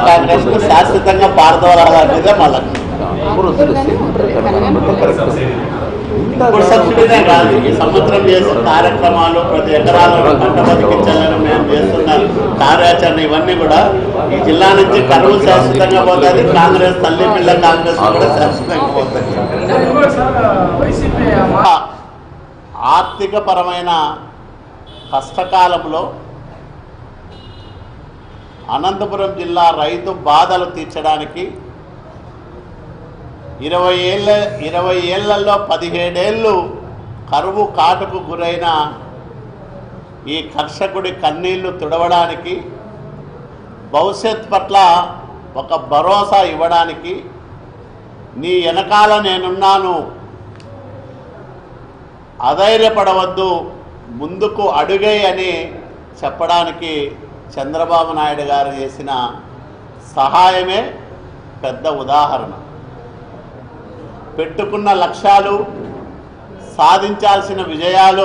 కాంగ్రెస్ కు శాశ్వతంగా పారదోలాలనేదే మా లక్ష్యం ఇప్పుడు సబ్సిడీనే కాదు ఈ సంవత్సరం చేసిన కార్యక్రమాలు ప్రతి ఎకరాలను పంట బతికించాలని మేము చేస్తున్న కార్యాచరణ ఇవన్నీ కూడా ఈ జిల్లా నుంచి కరువు శాశ్వతంగా పోతుంది కాంగ్రెస్ తల్లి పిల్ల కాంగ్రెస్ కూడా శాశ్వతంగా పోతుంది వైసీపీ ఆర్థిక పరమైన కష్టకాలంలో అనంతపురం జిల్లా రైతు బాధలు తీర్చడానికి ఇరవై ఏళ్ళ ఇరవై ఏళ్లలో పదిహేడేళ్ళు కరువు కాటుకు గురైన ఈ కర్షకుడి కన్నీళ్లు తుడవడానికి భవిష్యత్ పట్ల ఒక భరోసా ఇవ్వడానికి నీ వెనకాల నేనున్నాను అధైర్యపడవద్దు ముందుకు అడుగై అని చెప్పడానికి చంద్రబాబు నాయుడు గారు చేసిన సహాయమే పెద్ద ఉదాహరణ పెట్టుకున్న లక్ష్యాలు సాధించాల్సిన విజయాలు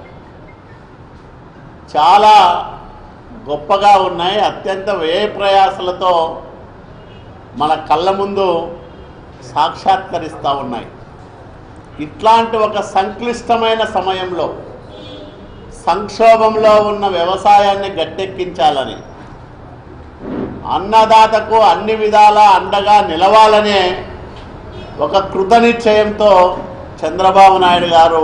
చాలా గొప్పగా ఉన్నాయి అత్యంత వ్యయ ప్రయాసలతో మన కళ్ళ ముందు సాక్షాత్కరిస్తూ ఉన్నాయి ఇట్లాంటి ఒక సంక్లిష్టమైన సమయంలో సంక్షోభంలో ఉన్న వ్యవసాయాన్ని గట్టెక్కించాలని అన్నదాతకు అన్ని విధాల అండగా నిలవాలనే ఒక కృతనిశ్చయంతో చంద్రబాబు నాయుడు గారు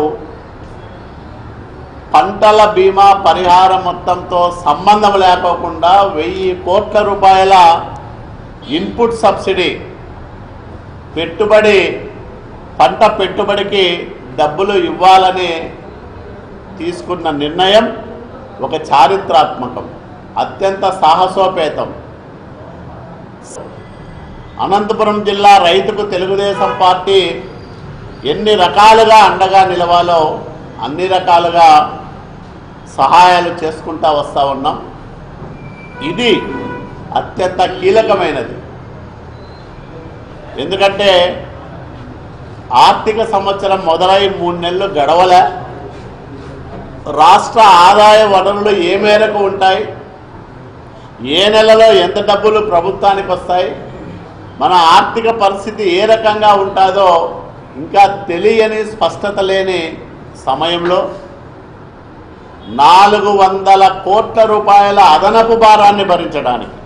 పంటల బీమా పరిహారం మొత్తంతో సంబంధం లేకోకుండా వెయ్యి కోట్ల రూపాయల ఇన్పుట్ సబ్సిడీ పెట్టుబడి పంట పెట్టుబడికి డబ్బులు ఇవ్వాలని తీసుకున్న నిర్ణయం ఒక చారిత్రాత్మకం అత్యంత సాహసోపేతం అనంతపురం జిల్లా రైతుకు తెలుగుదేశం పార్టీ ఎన్ని రకాలుగా అండగా నిలవాలో అన్ని రకాలుగా సహాయాలు చేసుకుంటా వస్తూ ఉన్నాం ఇది అత్యంత కీలకమైనది ఎందుకంటే ఆర్థిక సంవత్సరం మొదలై మూడు నెలలు గడవలే రాష్ట్ర ఆదాయ వనరులు ఏ మేరకు ఉంటాయి ఏ నెలలో ఎంత డబ్బులు ప్రభుత్వానికి వస్తాయి మన ఆర్థిక పరిస్థితి ఏ రకంగా ఉంటుందో ఇంకా తెలియని స్పష్టత లేని సమయంలో నాలుగు వందల కోట్ల రూపాయల అదనపు భారాన్ని భరించడానికి